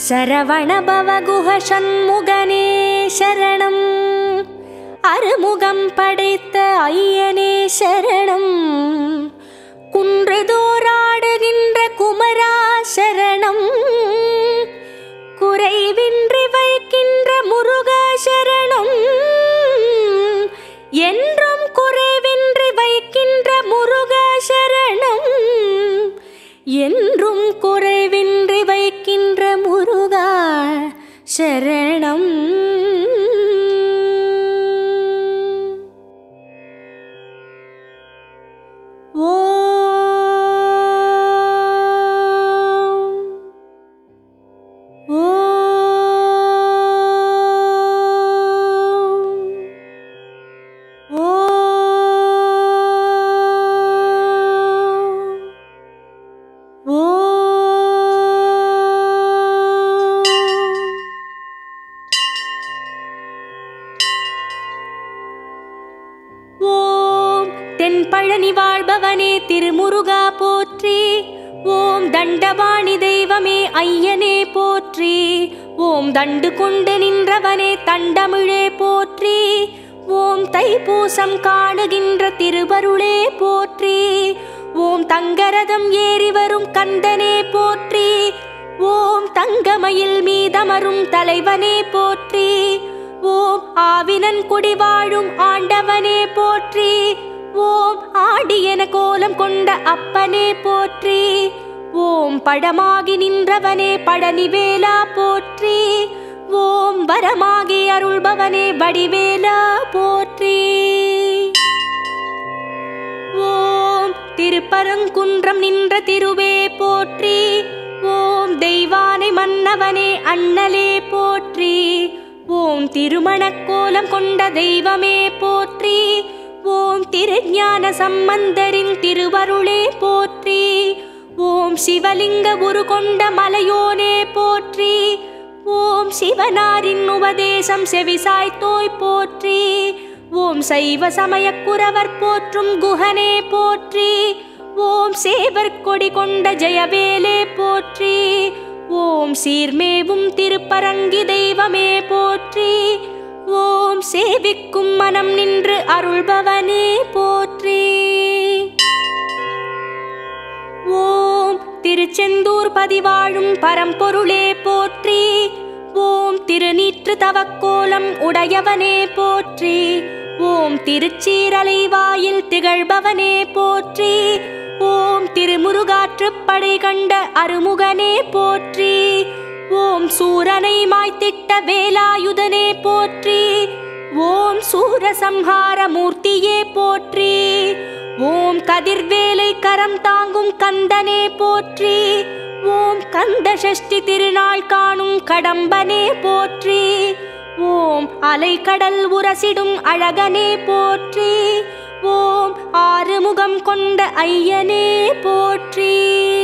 சரவணபவகுஹ சண்முகனே சரணம் அருமுகம் படைத்த ஐயனே சரணம் குன்றுதோராடுகின்ற குமரா சரணம் குறைவின்றி வைக்கின்ற முருகா சரணம் என்றும் குறைவின்றி வைக்கின்ற முருகா சரணம் என்றும் குறைவின்றி வைக்கின்ற முருகா சரணம் ஓம் ஓம் ஓம் ஓம் ஓம் தென்பழனி வாழ்பவனே திருமுருகா போற்றி ஓம் தண்டபாணி தெய்வமே ஐயனே போற்றி ஓம் தண்டு கொண்டு நின்றவனே தண்டமிழே போற்றி ஓம் தைப்பூசம் காணுகின்ற திருவருளே போற்றி ஓம் தங்கரதம் ஏறி வரும் கந்தனே போற்றி ஓம் தங்கமயில் மீதமரும் தலைவனே போற்றி ஓம் ஆவினன் குடி வாழும் ஆண்டவனே போற்றி ஓம் ஆடியன கோலம் கொண்ட அப்பனே போற்றி ஓம் படமாகி நின்றவனே பழனிவேலா போற்றி ஓம் வரமாகி அருள்பவனே வடிவேலா போற்றி ஓம் திருப்பரங்குன்றம் நின்ற திருவே போற்றி ஓம் தெய்வானை மன்னவனே அண்ணலே போற்றி ஓம் திருமணக் கோலம் கொண்ட தெய்வமே போற்றி ஓம் திருஞான சம்பந்தரின் திருவருளே போற்றி ஓம் சிவலிங்க உரு கொண்ட மலையோனே போற்றி ஓம் சிவனாரின் உபதேசம் செவிசாய்த்தோய் போற்றி ஓம் சைவ சமயக் குரவர் போற்றும் குஹனே போற்றி ஓம் சேவர் கொடி கொண்ட ஜெயவேலே போற்றி ஓம் சீர்மேவும் திருப்பரங்கி தெய்வமே போற்றி ஓம் சேவிக்கும் மனம் நின்று அருள்பவனே போற்றி ஓம் திருச்செந்தூர் பதிவாழும் பரம்பொருளே போற்றி ஓம் திருநீற்று தவக்கோலம் உடையவனே போற்றி ஓம் திருச்சீரலை வாயில் திகழ்பவனே போற்றி ஓம் திருமுருகாற்றுப்படை கண்ட அருமுகனே போற்றி ஓம் சூரனை மாய்த்திட்ட வேலாயுதனே போற்றி ஓம் சூரசம்ஹார மூர்த்தியே போற்றி ஓம் கதிர்வேலை கரம் தாங்கும் கந்தனே போற்றி ஓம் கந்த சஷ்டி திருநாள் காணும் கடம்பனே போற்றி ஓம் அலைக்கடல் உரசிடும் அழகனே போற்றி ஓம் ஆறுமுகம் கொண்ட ஐயனே போற்றி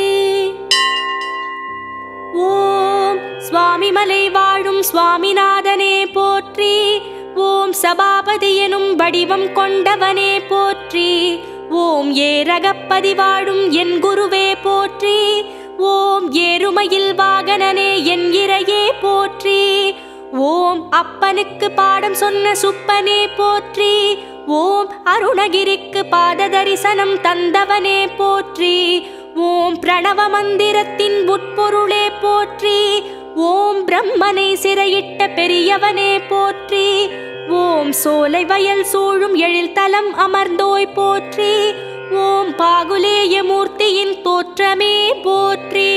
ஓம் சுவாமிமலை வாழும் சுவாமிநாதனே போற்றி ஓம் சபாபதி எனும் வடிவம் கொண்டவனே போற்றி ஓம் ஏரகப்பதி வாழும் என் குருவே போற்றி ஓம் ஏறுமையில் வாகனனே என் இறையே போற்றி ஓம் அப்பனுக்கு பாடம் சொன்ன சுப்பனே போற்றி ஓம் அருணகிரிக்கு பாத தரிசனம் தந்தவனே போற்றி ஓம் பிரணவ மந்திரத்தின் உட்பொருளே போற்றி ஓம் பிரம்மனை சிறையிட்ட பெரியவனே போற்றி ஓம் சோலை வயல் சூழும் எழில்தலம் அமர்ந்தோய் போற்றி ஓம் பாகுலேய மூர்த்தியின் தோற்றமே போற்றி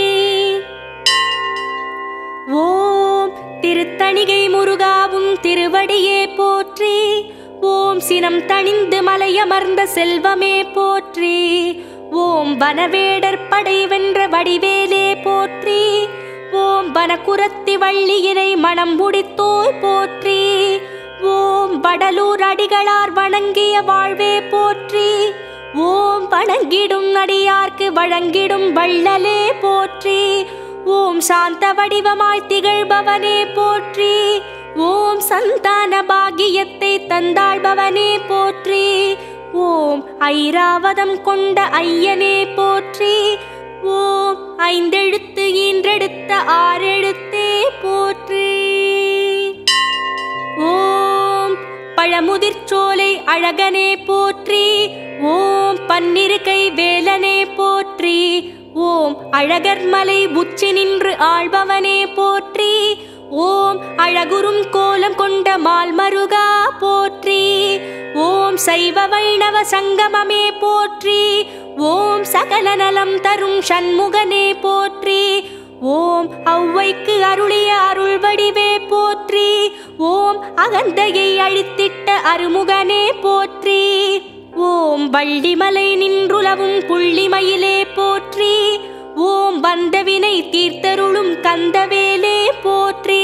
ஓம் திருத்தணிகை முருகாவும் திருவடியே போற்றி ஓம் சினம் தணிந்து மலையமர்ந்த செல்வமே போற்றி ஓம் வனவேடர் படை வென்ற வடிவேலே போற்றி ஓம் வனக்குரத்தி வள்ளியினை மனம் முடித்தோய் போற்றி ஓம் வடலூர் அடிகளார் வணங்கிய வாழ்வே போற்றி ஓம் வணங்கிடும் அடியார்க்கு வழங்கிடும் வள்ளலே போற்றி ஓம் சாந்த வடிவமாய் திகழ்பவனே போற்றி ஓம் சந்தான பாகியத்தை தந்தாழ்பவனே போற்றி ஓம் ஐராவதம் கொண்ட ஐயனே போற்றி ஓம் ஐந்தெழுத்து ஈன்றெடுத்த ஆறெழுத்தே போற்றி ஓம் பழமுதிர்ச்சோலை அழகனே போற்றி ஓம் பன்னிருகை வேலனே போற்றி ஓம் அழகர்மலை உச்சி நின்று ஆள்பவனே போற்றி ஓம் அழகுறும் கோலம் கொண்ட மால்மருகா போற்றி ஓம் சைவ வைணவ சங்கமமே போற்றி ஓம் சகல நலம் தரும் சண்முகனே போற்றி ஓம் ஔவைக்கு அருளிய அருள் வடிவே போற்றி ஓம் அகந்தையை அழித்திட்ட அருமுகனே போற்றி ஓம் வள்ளிமலை நின்றுலவும் புள்ளிமயிலே போற்றி ஓம் வந்தவினை தீர்த்தருளும் கந்தவேலே போற்றி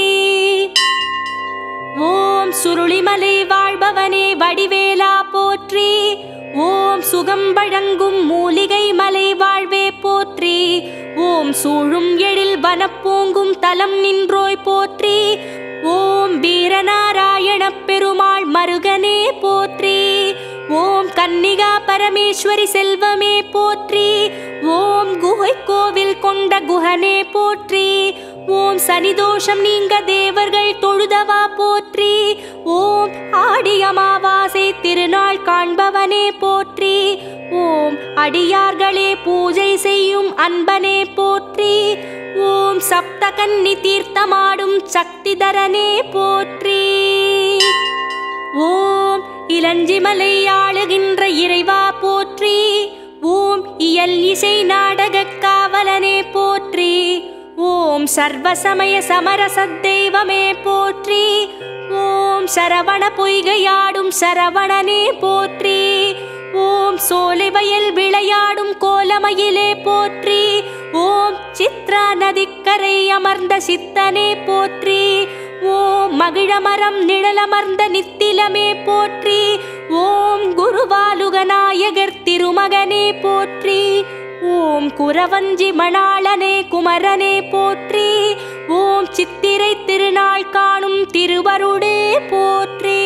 ஓம் சுருளிமலை வாழ்பவனே வடிவேலா போற்றி ஓம் சுகம் வழங்கும் மூலிகை மலை வாழ்வே போற்றி ஓம் சூழும் எழில் வனப்பூங்கும் தலம் நின்றோய் போற்றி ஓம் வீரநாராயண பெருமாள் மருகனே போற்றி ஓம் கன்னிகா பரமேஸ்வரி செல்வமே போற்றி ஓம் குகை கோவில் கொண்ட குஹனே போற்றி ஓம் சனிதோஷம் நீங்க தேவர்கள் தொழுதவா போற்றி ஓம் ஆடி அமாவாசை திருநாள் காண்பவனே போற்றி ஓம் அடியார்களே பூஜை செய்யும் அன்பனே போற்றி ஓம் சப்த கன்னி தீர்த்தமாடும் சக்திதரனே போற்றி ஓம் இளஞ்சிமலை ஆளுகின்ற இறைவா போற்றி ஓம் இயல் இசை நாடகக் காவலனே போற்றி ஓம் சர்வசமய சமரச தெய்வமே போற்றி ஓம் சரவண பொய்கையாடும் சரவணனே போற்றி ஓம் சோலை வயல் விளையாடும் கோலமயிலே போற்றி ஓம் சித்ரா நதிக்கரை அமர்ந்த சித்தனே போற்றி ஓம் மகிழமரம் நிழலமர்ந்த நித்திலமே போற்றி ஓம் குருவாலுகநாயகர் திருமகனே போற்றி ஓம் குரவஞ்சி மணாளனே குமரனே போற்றி ஓம் சித்திரை திருநாள் காணும் திருவருடே போற்றி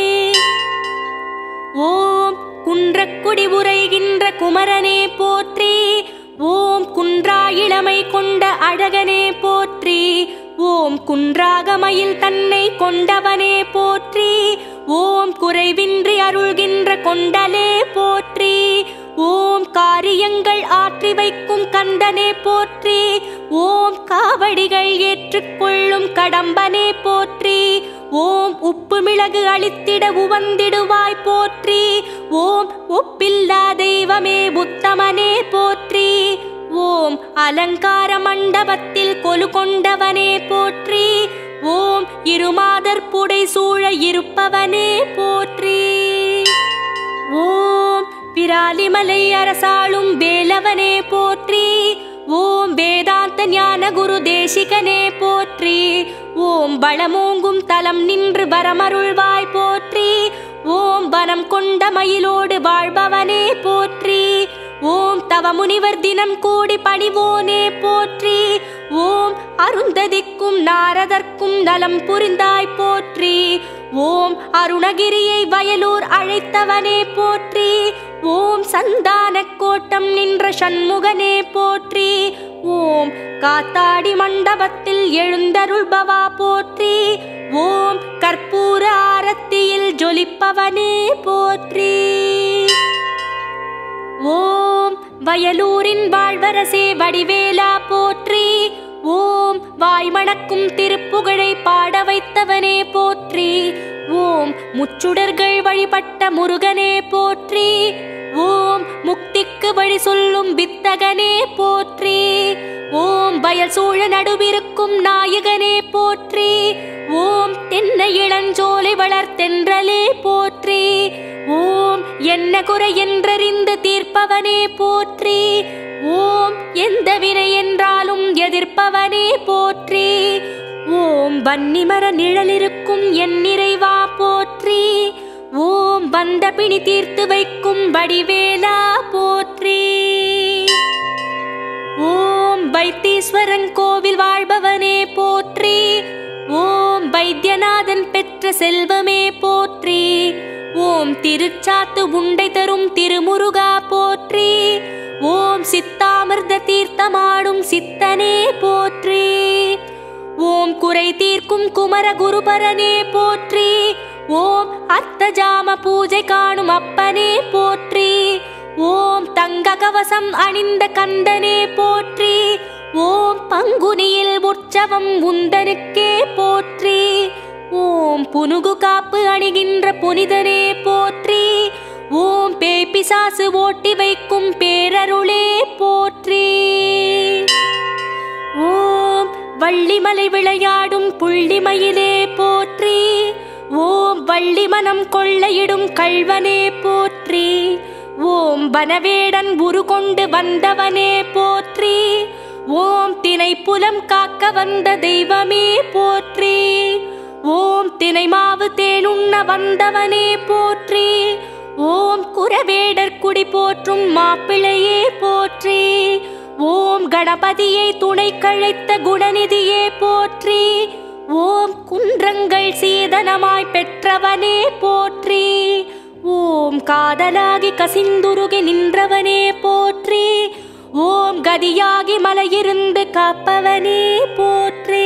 ஓம் குன்றக்குடி உரைகின்ற குமரனே போற்றி ஓம் குன்றா இளமை கொண்ட அழகனே போற்றி ஓம் குன்றாகமயில் தன்னை கொண்டவனே போற்றி ஓம் குறைவின்றி அருள்கின்ற கொண்டலே போற்றி ஓம் காரியங்கள் ஆற்றி வைக்கும் கந்தனே போற்றி ஓம் காவடிகள் ஏற்றுக்கொள்ளும் கடம்பனே போற்றி ஓம் உப்பு மிளகு அளித்திட உவந்திடுவாய் போற்றி ஓம் ஒப்பில்லா தெய்வமே உத்தமனே போற்றி ஓம் அலங்கார மண்டபத்தில் கொலு கொண்டவனே போற்றி ஓம் இருமாதர் புடை சூழ இருப்பவனே போற்றி ஓம் விராலிமலை அரசாளும் வேலவனே போற்றி ஓம் வேதாந்த ஞான குரு தேசிகனே போற்றி ஓம் பலமோங்கும் தலம் நின்று வரமருள்வாய் போற்றி ஓம் வனம் கொண்ட மயிலோடு வாழ்பவனே போற்றி ஓம் தவ முனிவர் தினம் கூடி பணிவோனே போற்றி ஓம் அருந்ததிக்கும் நாரதற்கும் நலம் புரிந்தாய் போற்றி ஓம் அருணகிரியை வயலூர் அழைத்தவனே போற்றி ஓம் சந்தான கோட்டம் நின்ற சண்முகனே போற்றி ஓம் காத்தாடி மண்டபத்தில் எழுந்தருள்பவா போற்றி ஓம் கற்பூர ஆரத்தியில் ஜொலிப்பவனே போற்றி ஓம் வயலூரின் வாழ்வரசே வடிவேலா போற்றி ஓம் வாய்மணக்கும் திருப்புகழை பாட வைத்தவனே போற்றி ஓம் முச்சுடர்கள் வழிபட்ட முருகனே போற்றி ஓம் முக்திக்கு வழி சொல்லும் வித்தகனே போற்றி ஓம் வயல் சூழ நடுவிருக்கும் நாயகனே போற்றி ஓம் தென்னை இளஞ்சோலை வளர்த்தென்றலே போற்றி ஓம் என்ன குறை என்றறிந்து தீர்ப்பவனே போற்றி ஓம் எந்த வினை என்றாலும் எதிர்ப்பவனே போற்றி ஓம் வன்னிமர நிழலிருக்கும் என் நிறைவா போற்றி ஓம் வந்த பிணி தீர்த்து வைக்கும் வடிவேலா போற்றி ஓம் வைத்தீஸ்வரன் கோவில் வாழ்பவனே போற்றி ஓம் வைத்தியநாதன் பெற்ற செல்வமே போற்றி ஓம் திருச்சாத்து உண்டை தரும் திருமுருகா போற்றி ஓம் சித்தாமிர்த தீர்த்தமாடும் சித்தனே போற்றி ஓம் குறை தீர்க்கும் குமர குருபரனே போற்றி ஓம் அர்த்தஜாம பூஜை காணும் அப்பனே போற்றி ஓம் தங்க கவசம் அணிந்த கந்தனே போற்றி ஓம் பங்குனியில் உற்சவம் உந்தனுக்கே போற்றி ஓம் புனுகு காப்பு அணிகின்ற புனிதனே போற்றி ஓம் பேபிசாசு ஓட்டி வைக்கும் பேரருளே போற்றி ஓம் வள்ளிமலை விளையாடும் புள்ளிமயிலே போற்றி ஓம் வள்ளி மனம் கொள்ளையிடும் கள்வனே போற்றி ஓம் வனவேடன் உருகொண்டு வந்தவனே போற்றி ஓம் தினை புலம் காக்க வந்த தெய்வமே போற்றி ஓம் தினை மாவு தேனுண்ண வந்தவனே போற்றி ஓம் குரவேடர் குடி போற்றும் மாப்பிள்ளையே போற்றி ஓம் கணபதியை துணை கழைத்த குணநிதியே போற்றி ஓம் குன்றங்கள் சீதனமாய் பெற்றவனே போற்றி ஓம் காதலாகி கசிந்துருகி நின்றவனே போற்றி ஓம் கதியாகி மலையிருந்து காப்பவனே போற்றி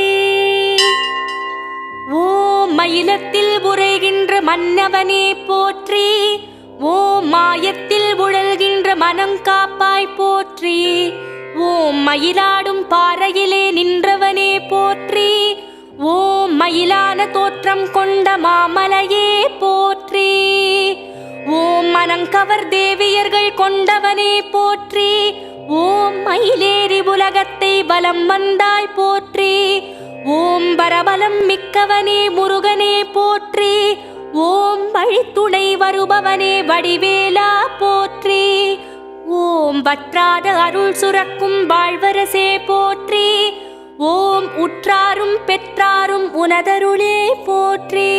ஓம் மயிலத்தில் உரைகின்ற மன்னவனே போற்றி ஓம் மாயத்தில் உழல்கின்ற மனம் காப்பாய் போற்றி ஓம் மயிலாடும் பாறையிலே நின்றவனே போற்றி ஓம் மயிலான தோற்றம் கொண்ட மாமலையே போற்றி ஓம் மனங்கவர் தேவியர்கள் கொண்டவனே போற்றி ஓம் மயிலேறி உலகத்தை பலம் வந்தாய் போற்றி ஓம் பரபலம் மிக்கவனே முருகனே போற்றி ஓம் வழித்துணை வருபவனே வடிவேலா போற்றி ஓம் வற்றாத அருள் சுரக்கும் வாழ்வரசே போற்றி ஓம் உற்றாரும் பெற்றாரும் உனதருளே போற்றி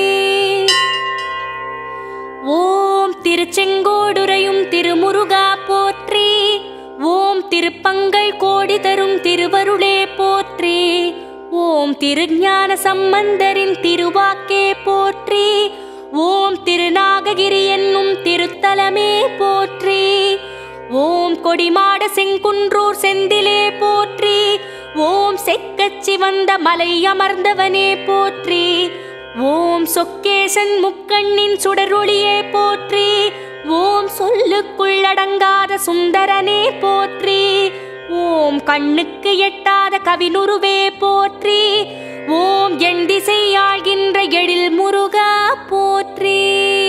ஓம் திருச்செங்கோடுரையும் திருமுருகா போற்றி ஓம் திருப்பங்கள் கோடி தரும் திருவருளே போற்றி ஓம் திருஞான சம்பந்தரின் திருவாக்கே போற்றி ஓம் திருநாககிரி என்னும் திருத்தலமே போற்றி ஓம் கொடிமாட செங்குன்றூர் செந்திலே போற்றி ஓம் செக்கச்சி வந்த மலை அமர்ந்தவனே போற்றி ஓம் சொக்கேசன் முக்கண்ணின் சுடரொளியே போற்றி ஓம் சொல்லுக்குள்ளடங்காத சுந்தரனே போற்றி ஓம் கண்ணுக்கு எட்டாத கவினுருவே போற்றி ஓம் என் திசை ஆழ்கின்ற எழில் முருகா போற்றி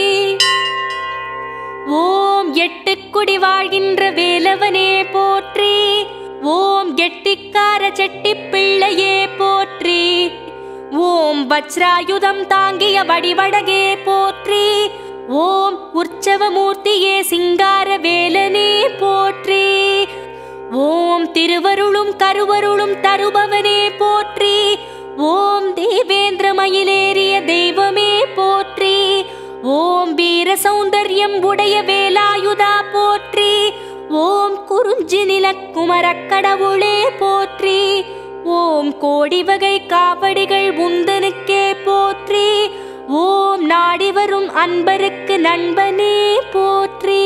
ஓம் எட்டுக்குடி வாழ்கின்ற வேலவனே போற்றி ஓம் கெட்டிக்கார செட்டி பிள்ளையே போற்றி ஓம் வஜ்ராயுதம் தாங்கிய வடிவடகே போற்றி ஓம் உற்சவமூர்த்தியே சிங்கார வேலனே போற்றி ஓம் திருவருளும் கருவருளும் தருபவனே போற்றி ஓம் தேவேந்திர மயிலேறிய தெய்வமே போற்றி ஓம் வீர சௌந்தர்யம் உடைய வேலாயுதா போற்றி ஓம் குறிஞ்சி நிலக்குமரக் கடவுளே போற்றி ஓம் கோடி வகை காவடிகள் உந்தனுக்கே போற்றி ஓம் நாடி வரும் அன்பருக்கு நண்பனே போற்றி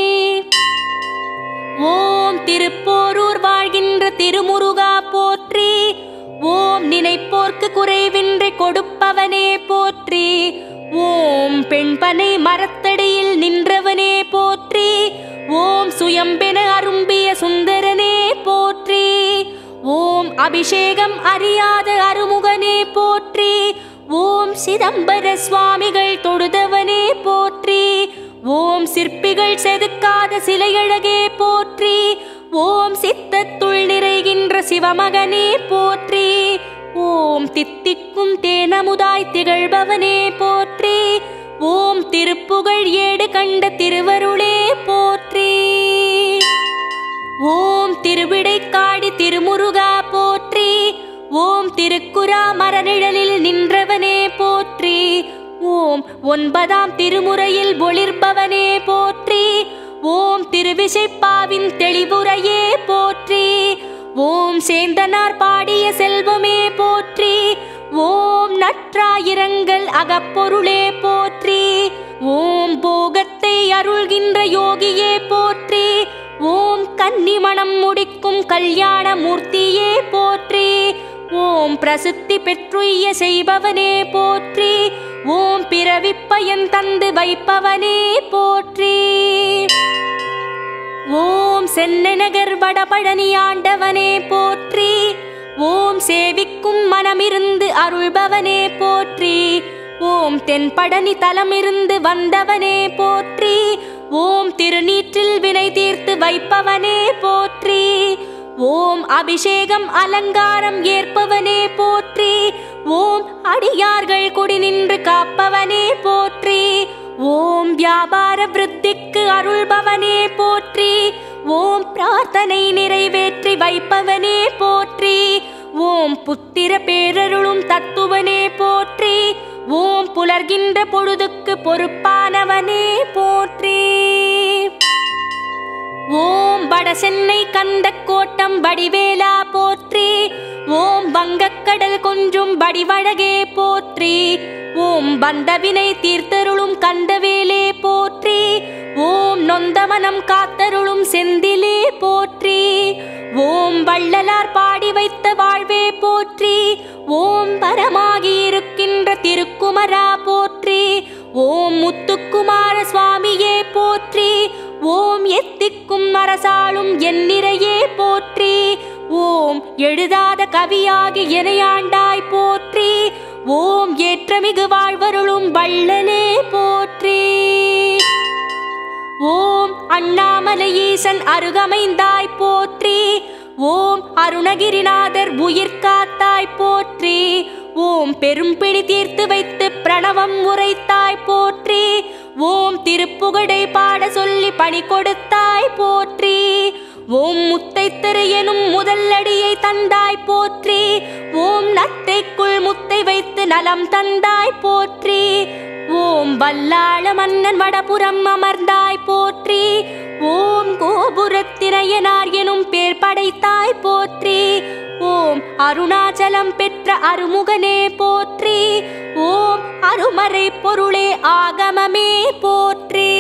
ஓம் திருப்போரூர் வாழ்கின்ற திருமுருகா போற்றி ஓம் நினைப்போர்க்கு குறைவின்றி கொடுப்பவனே போற்றி ஓம் பெண்பனை மரத்தடியில் நின்றவனே போற்றி ஓம் சுயம்பென அரும்பிய சுந்தரனே போற்றி ஓம் அபிஷேகம் அறியாத அருமுகனே போற்றி ஓம் சிதம்பர சுவாமிகள் தொழுதவனே போற்றி ஓம் சிற்பிகள் செதுக்காத சிலையழகே போற்றி ஓம் சித்தத்துள் நிறைகின்ற சிவமகனே போற்றி ஓம் தித்திக்கும் தேனமுதாய் திகழ்பவனே போற்றி ஓம் திருப்புகழ் ஏடு கண்ட திருவருளே போற்றி ஓம் திருவிடைக்காடி திருமுருகா போற்றி ஓம் திருக்குறா மரநிழலில் நின்றவனே போற்றி ஓம் ஒன்பதாம் திருமுறையில் ஒளிர்பவனே போற்றி ஓம் திருவிசைப்பாவின் தெளிவுரையே போற்றி ஓம் சேந்தனார் பாடிய செல்வமே போற்றி ஓம் நற்றாயிரங்கள் அகப்பொருளே போற்றி ஓம் போகத்தை அருள்கின்ற யோகியே போற்றி ஓம் கன்னி மணம் முடிக்கும் கல்யாண மூர்த்தியே போற்றி ஓம் பிரசித்தி பெற்றுய்ய செய்பவனே போற்றி ஓம் பிறவிப் பயன் தந்து வைப்பவனே போற்றி ஓம் சென்னநகர் வடபழனி ஆண்டவனே போற்றி ஓம் சேவிக்கும் மனமிருந்து அருள்பவனே போற்றி ஓம் தென்பழனி தலமிருந்து வந்தவனே போற்றி ஓம் திருநீற்றில் வினை தீர்த்து வைப்பவனே போற்றி ஓம் அபிஷேகம் அலங்காரம் ஏற்பவனே போற்றி ஓம் அடியார்கள் குடி நின்று காப்பவனே போற்றி ஓம் வியாபார விருத்திக்கு அருள்பவனே போற்றி ஓம் பிரார்த்தனை நிறைவேற்றி வைப்பவனே போற்றி ஓம் புத்திர பேரருளும் தத்துவனே போற்றி ஓம் புலர்கின்ற பொழுதுக்கு பொறுப்பானவனே போற்றி ஓம் வடசென்னை கந்த கோட்டம் வடிவேலா போற்றி ஓம் வங்கக்கடல் கொஞ்சும் வடிவழகே போற்றி ஓம் வந்தவினை தீர்த்தருளும் கந்தவேலே போற்றி ஓம் நொந்தமனம் காத்தருளும் செந்திலே போற்றி ஓம் வள்ளலார் பாடி வைத்த வாழ்வே போற்றி ஓம் பரமாகி இருக்கின்ற திருக்குமரா போற்றி ஓம் முத்துக்குமார சுவாமியே போற்றி ஓம் எத்திக்கும் அரசாளும் எண்ணிறையே போற்றி ஓம் எழுதாத கவியாகி எனையாண்டாய் போற்றி ஓம் ஏற்றமிகு வாழ்வருளும் வள்ளலே போற்றி ஓம் அண்ணாமலை ஈசன் அருகமைந்தாய் போற்றி ஓம் அருணகிரிநாதர் உயிர் காத்தாய் போற்றி ஓம் பெரும்பிடி தீர்த்து வைத்து பிரணவம் உரைத்தாய் போற்றி ஓம் திருப்புகழை பாட சொல்லி பணி கொடுத்தாய் போற்றி ஓம் முத்தை திரு எனும் முதல் அடியை தந்தாய் போற்றி ஓம் நத்தைக்குள் முத்தை வைத்து நலம் தந்தாய் போற்றி ஓம் வல்லாள மன்னன் வடபுறம் அமர்ந்தாய் போற்றி ஓம் கோபுரத்திரையனார் எனும் பேர் படைத்தாய் போற்றி ஓம் அருணாச்சலம் பெற்ற அருமுகனே போற்றி ஓம் அருமறை பொருளே ஆகமமே போற்றி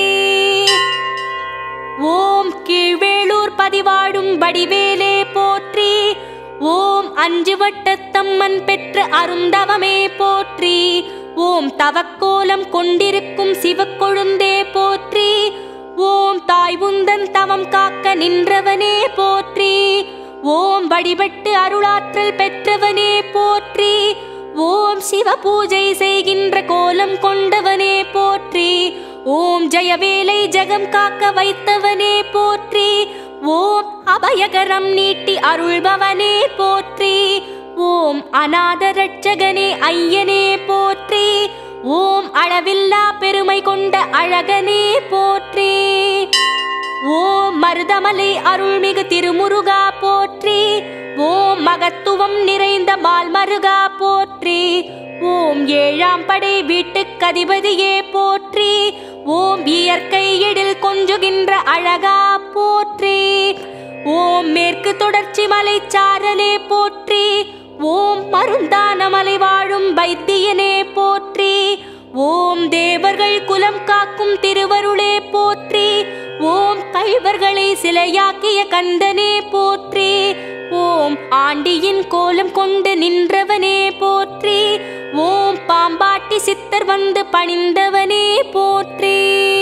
ஓம் கீழ்வேளூர் பதிவாடும் வடிவேலே போற்றி ஓம் அஞ்சு வட்டத்தம்மன் பெற்ற அருந்தவமே போற்றி ஓம் தவக்கோலம் கொண்டிருக்கும் சிவக்கொழுந்தே போற்றி ஓம் தாய் உந்தன் தவம் காக்க நின்றவனே போற்றி ஓம் வழிபட்டு அருளாற்றல் பெற்றவனே போற்றி ஓம் சிவ பூஜை செய்கின்ற கோலம் கொண்டவனே போற்றி ஓம் ஜெயவேலை ஜெகம் காக்க வைத்தவனே போற்றி ஓம் அபயகரம் நீட்டி அருள்பவனே போற்றி ஓம் அநாத ரட்சகனே ஐயனே போற்றி ஓம் அளவில்லா பெருமை கொண்ட அழகனே போற்றி ஓம் மருதமலை அருள்மிகு திருமுருகா போற்றி ஓம் மகத்துவம் நிறைந்த மால்மருகா போற்றி ஓம் ஏழாம் படை வீட்டுக் கதிபதியே போற்றி ஓம் இயற்கை எழில் கொஞ்சுகின்ற அழகா போற்றி ஓம் மேற்கு தொடர்ச்சி மலை சாரலே போற்றி ஓம் மருந்தான மலை வாழும் வைத்தியனே போற்றி ஓம் தேவர்கள் குலம் காக்கும் திருவருளே போற்றி ஓம் கழ்வர்களை சிலையாக்கிய கந்தனே போற்றி ஓம் ஆண்டியின் கோலம் கொண்டு நின்றவனே போற்றி ஓம் பாம்பாட்டி சித்தர் வந்து பணிந்தவனே போற்றி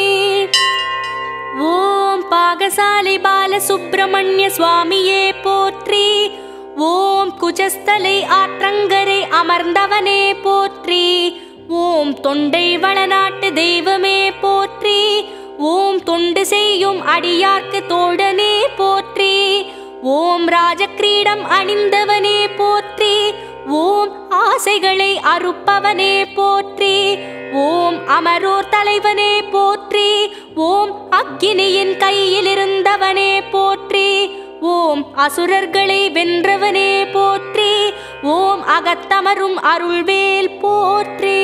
ஓம் பாகசாலை பால சுப்பிரமணிய சுவாமியே போற்றி ஓம் குஜஸ்தலை ஆற்றங்கரை அமர்ந்தவனே போற்றி ஓம் தொண்டை வளநாட்டு தெய்வமே போற்றி ஓம் தொண்டு செய்யும் அடியார்க்கு தோழனே போற்றி ஓம் ராஜக்கிரீடம் அணிந்தவனே போற்றி ஓம் ஆசைகளை அறுப்பவனே போற்றி ஓம் அமரோர் தலைவனே போற்றி ஓம் அக்கினியின் கையில் இருந்தவனே போற்றி ஓம் அசுரர்களை வென்றவனே போற்றி ஓம் அகத்தமரும் அருள்வேல் போற்றி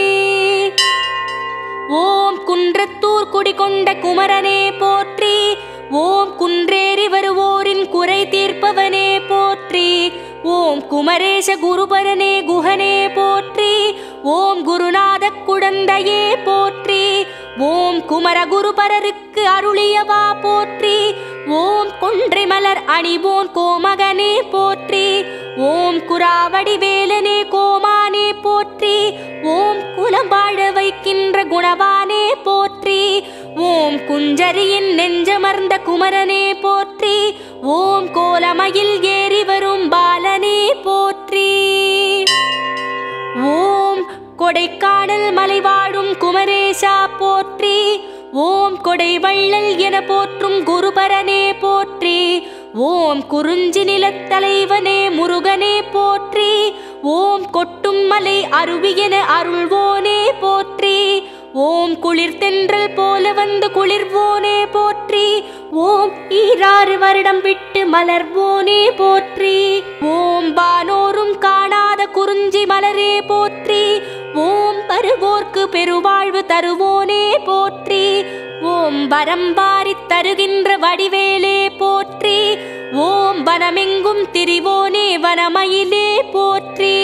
ஓம் குன்றத்தூர் குடிகொண்ட குமரனே போற்றி ஓம் குன்றேறி வருவோரின் குறை தீர்ப்பவனே போற்றி ஓம் குமரேச குருபரனே குஹனே போற்றி ஓம் குருநாத குழந்தையே போற்றி ஓம் குமர குருபரருக்கு அருளியவா போற்றி ஓம் கொன்றை மலர் அணிவோன் கோமகனே போற்றி ஓம் குராவடி வேலனே கோமானே போற்றி ஓம் குலம் வாழ வைக்கின்ற குணவானே போற்றி ஓம் குஞ்சரியின் நெஞ்சமர்ந்த குமரனே போற்றி ஓம் கோலமயில் ஏறி வரும் பாலனே போற்றி ஓம் கொடைக்கானல் மலை வாழும் குமரேசா போற்றி ஓம் கொடை வள்ளல் என போற்றும் குருபரனே போற்றி ஓம் குறிஞ்சி நிலத்தலைவனே முருகனே போற்றி ஓம் கொட்டும் மலை அருவி என அருள்வோனே போற்றி ஓம் குளிர் தென்றல் போல வந்து குளிர்வோனே போற்றி ஓம் ஈராறு வருடம் விட்டு மலர்வோனே போற்றி ஓம் வானோரும் காணாத குறிஞ்சி மலரே போற்றி ஓம் பருவோர்க்கு பெருவாழ்வு தருவோனே போற்றி ஓம் வரம் வாரித் தருகின்ற வடிவேலே போற்றி ஓம் வனமெங்கும் திரிவோனே வனமயிலே போற்றி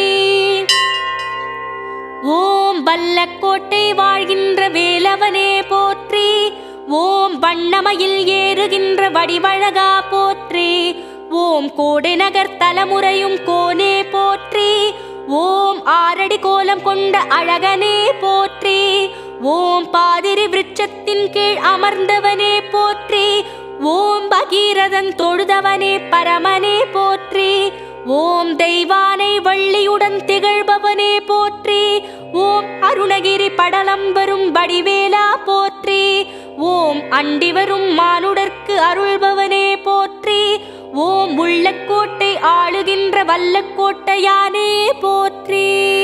ஓம் வல்லக்கோட்டை வாழ்கின்ற வேலவனே போற்றி ஓம் வண்ணமயில் ஏறுகின்ற வடிவழகா போற்றி ஓம் கோடை நகர் தலமுறையும் கோனே போற்றி ஓம் ஆரடி கோலம் கொண்ட அழகனே போற்றி ஓம் பாதிரி விருட்சத்தின் கீழ் அமர்ந்தவனே போற்றி ஓம் பகீரதன் தொழுதவனே பரமனே போற்றி ஓம் தெய்வானை வள்ளியுடன் திகழ்பவனே போற்றி ஓம் அருணகிரி படலம் வரும் வடிவேலா போற்றி ஓம் அண்டி வரும் மானுடர்க்கு அருள்பவனே போற்றி ஓம் உள்ளக்கோட்டை ஆளுகின்ற வல்லக்கோட்டையானே போற்றி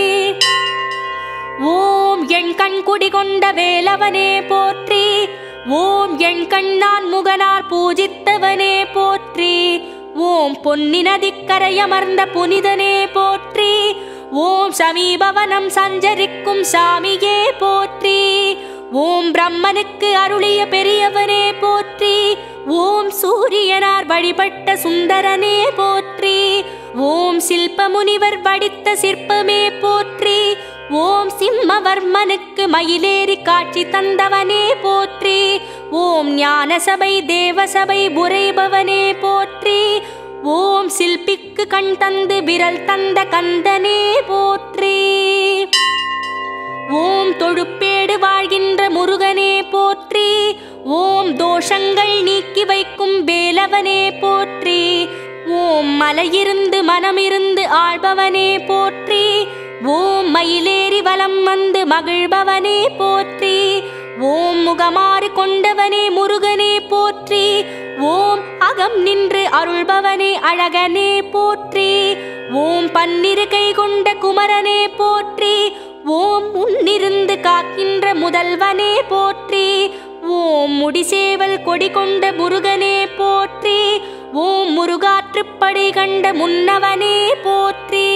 ஓம் என் கண் குடி கொண்ட வேலவனே போற்றி ஓம் என் கண்ணான் முகனார் பூஜித்தவனே போற்றி ஓம் பொன்னி நதிக்கரையமர்ந்த புனிதனே போற்றி ஓம் சமீபவனம் சஞ்சரிக்கும் சாமியே போற்றி ஓம் பிரம்மனுக்கு அருளிய பெரியவனே போற்றி ஓம் சூரியனார் வழிபட்ட சுந்தரனே போற்றி ஓம் சில்ப முனிவர் வடித்த சிற்பமே போற்றி ஓம் சிம்மவர்மனுக்கு மயிலேறி காட்சி தந்தவனே போற்றி ஓம் ஞான சபை தேவசபை புரைபவனே போற்றி ஓம் சில்பிக்கு கண் தந்து விரல் தந்த கந்தனே போற்றி ஓம் தொழுப்பேடு வாழ்கின்ற முருகனே போற்றி ஓம் தோஷங்கள் நீக்கி வைக்கும் வேலவனே போற்றி ஓம் மலையிருந்து மனமிருந்து ஆள்பவனே போற்றி ஓம் மயிலேறி வலம் வந்து மகிழ்பவனே போற்றி ஓம் முகமாறு கொண்டவனே முருகனே போற்றி ஓம் அகம் நின்று அருள்பவனே அழகனே போற்றி ஓம் பன்னிரு கை கொண்ட குமரனே போற்றி ஓம் முன்னிருந்து காக்கின்ற முதல்வனே போற்றி ஓம் முடிசேவல் கொடி கொண்ட முருகனே போற்றி ஓம் முருகாற்றுப்படை கண்ட முன்னவனே போற்றி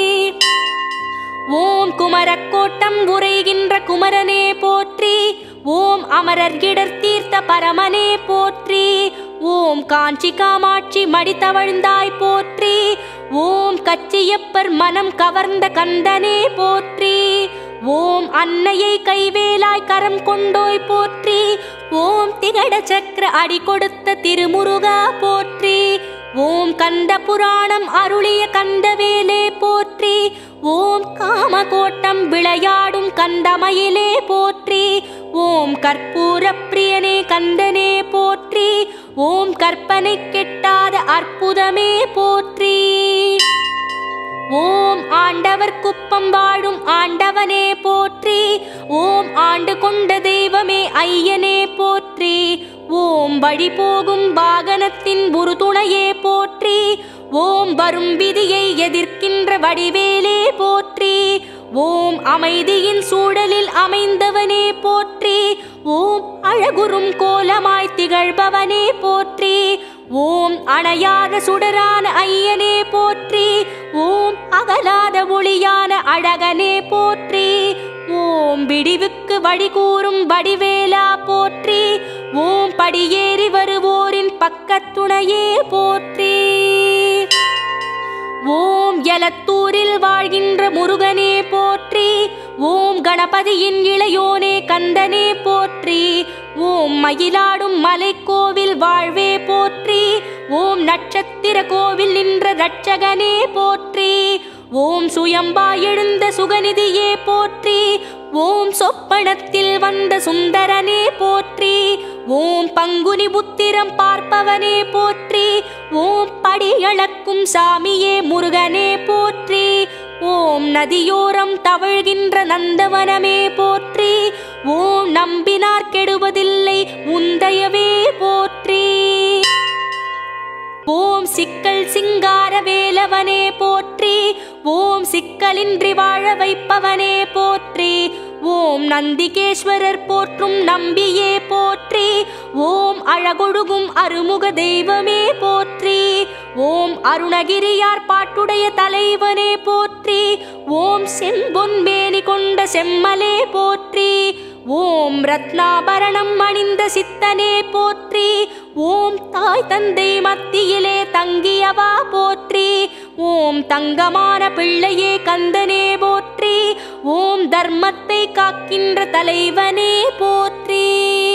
ஓம் குமரக்கோட்டம் உரைகின்ற குமரனே போற்றி ஓம் அமரர் இடர் தீர்த்த பரமனே போற்றி ஓம் காஞ்சி காமாட்சி மடித்தவழ்ந்தாய் போற்றி ஓம் கச்சியப்பர் மனம் கவர்ந்த கந்தனே போற்றி ஓம் அன்னையை கைவேலாய் கரம் கொண்டோய் போற்றி ஓம் திகட சக்கர அடி கொடுத்த திருமுருகா போற்றி ஓம் கந்த புராணம் அருளிய கந்தவேலே போற்றி ஓம் காமகோட்டம் விளையாடும் கந்தமயிலே போற்றி ஓம் கற்பூர பிரியனே கந்தனே போற்றி ஓம் கற்பனை கெட்டாத அற்புதமே போற்றி ஓம் ஆண்டவர் குப்பம் வாழும் ஆண்டவனே போற்றி ஓம் ஆண்டு கொண்ட தெய்வமே ஐயனே போற்றி ஓம் வழி போகும் வாகனத்தின் உறுதுணையே போற்றி ஓம் வரும் விதியை எதிர்க்கின்ற வடிவேலே போற்றி ஓம் அமைதியின் சூழலில் அமைந்தவனே போற்றி ஓம் அழகுறும் கோலமாய் திகழ்பவனே போற்றி ஓம் அணையாத சுடரான ஐயனே போற்றி ஓம் அகலாத ஒளியான அழகனே போற்றி ஓம் விடிவுக்கு வழி கூறும் வடிவேலா போற்றி ஓம் படியேறி வருவோரின் பக்கத்துணையே போற்றி ஓம் எலத்தூரில் வாழ்கின்ற முருகனே போற்றி ஓம் கணபதியின் இளையோனே கந்தனே போற்றி ஓம் மயிலாடும் மலைக்கோவில் வாழ்வே போற்றி ஓம் நட்சத்திர கோவில் நின்ற ரட்சகனே போற்றி ஓம் சுயம்பா எழுந்த சுகநிதியே போற்றி ஓம் சொப்பனத்தில் வந்த சுந்தரனே போற்றி ஓம் பங்குனி புத்திரம் பார்ப்பவனே போற்றி ஓம் படியளக்கும் சாமியே முருகனே போற்றி ஓம் நதியோரம் தவழ்கின்ற நந்தவனமே போற்றி ஓம் நம்பினார் கெடுவதில்லை உந்தயவே போற்றி ஓம் சிக்கல் சிங்கார வேலவனே போற்றி ஓம் சிக்கலின்றி வாழ வைப்பவனே போற்றி ஓம் நந்திகேஸ்வரர் போற்றும் நம்பியே போற்றி ஓம் அழகொழுகும் அருமுக தெய்வமே போற்றி ஓம் அருணகிரியார் பாட்டுடைய தலைவனே போற்றி ஓம் செம்பொன் மேனி கொண்ட செம்மலே போற்றி ஓம் ரத்னாபரணம் அணிந்த சித்தனே போற்றி ஓம் தாய் தந்தை மத்தியிலே தங்கியவா போற்றி ஓம் தங்கமான பிள்ளையே கந்தனே போற்றி ஓம் தர்மத்தை காக்கின்ற தலைவனே போற்றி